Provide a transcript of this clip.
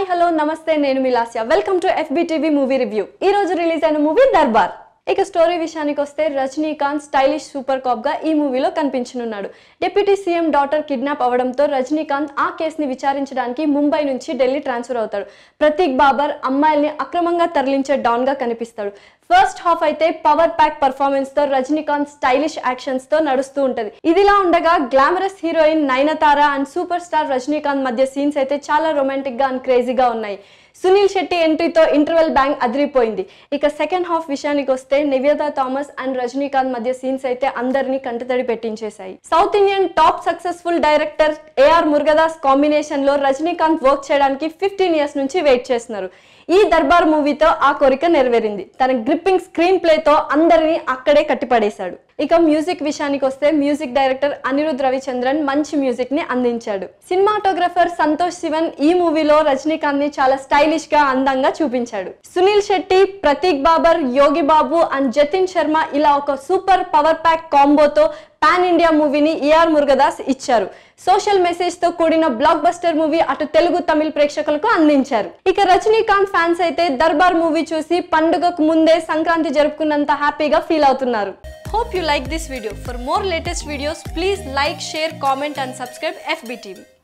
hello నమస్తే నేను మిలాసియా welcome to FB TV movie review ఈ రోజు రిలీజ్ అయిన మూవీ దర్బార్ ఇక స్టోరీ విషయానికి వస్తే రజనీకాంత్ స్టైలిష్ సూపర్ కాప్ గా ఈ మూవీలో కనిపించనున్నాడు డిప్యూటీ సీఎం డాటర్ కిడ్నాప్ అవడంతో రజనీకాంత్ ఆ కేసుని విచారించడానికి ముంబై నుంచి ఢిల్లీ ట్రాన్స్ఫర్ అవుతాడు ప్రతీక్ బాబర్ అమ్మాయిల్ని అక్రమంగా తరలించే డాన్ గా కనిపిస్తాడు ఫస్ట్ హాఫ్ అయితే పవర్ ప్యాక్ పర్ఫార్మెన్స్ తో రజనీకాంత్ స్టైలిష్ యాక్షన్స్ తో నడుస్తూ ఉంటది ఇదిలా ఉండగా glamorous heroine Nayanthara and super star Rajinikanth మధ్య సీన్స్ అయితే చాలా రొమాంటిక్ గా అండ్ క్రేజీగా ఉన్నాయి సునీల్ శెట్టి ఎంట్రీతో ఇంటర్వెల్ బ్యాంక్ అదిరిపోయింది ఇక సెకండ్ హాఫ్ విషయానికి వస్తే నివేద థామస్ అండ్ రజనీకాంత్ మధ్య సీన్స్ అయితే అందరినీ కంటతడి పెట్టించేశాయి South Indian top successful director AR Murugadoss combination లో రజనీకాంత్ వర్క్ చేయడానికి ఫిఫ్టీన్ ఇయర్స్ నుంచి వెయిట్ చేస్తున్నారు ఈ దర్బార్ మూవీతో ఆ కోరిక నెరవేరింది తన గ్రిప్పింగ్ స్క్రీన్ ప్లేతో అందరినీ అక్కడే కట్టిపడేశాడు ఇక మ్యూజిక్ విషయానికి వస్తే మ్యూజిక్ డైరెక్టర్ అనిరుద్ రవిచంద్రన్ మంచి మ్యూజిక్ ని అందించాడు సినిమాటోగ్రఫర్ సంతోష్ శివన్ ఈ మూవీలో రజనీకాంత్ ని చాలా స్టైలిష్ గా అందంగా చూపించాడు సునీల్ శెట్టి ప్రతీక్ బాబర్ యోగి బాబు అండ్ జతిన్ శర్మ ఇలా ఒక సూపర్ పవర్ ప్యాక్ కాంబోతో పాన్ ఇండియా మూవీని ఏఆర్ మురుగదాస్ ఇచ్చారు సోషల్ మెసేజ్ తో కూడిన బ్లాక్ బస్టర్ మూవీ అటు తెలుగు తమిళ ప్రేక్షకులకు అందించారు ఇక రజనీకాంత్ ఫ్యాన్స్ అయితే దర్బార్ మూవీ చూసి పండుగకు ముందే సంక్రాంతి జరుపుకున్నంత హ్యాపీగా ఫీల్ అవుతున్నారు hope you like this video for more latest videos please like share comment and subscribe FB TV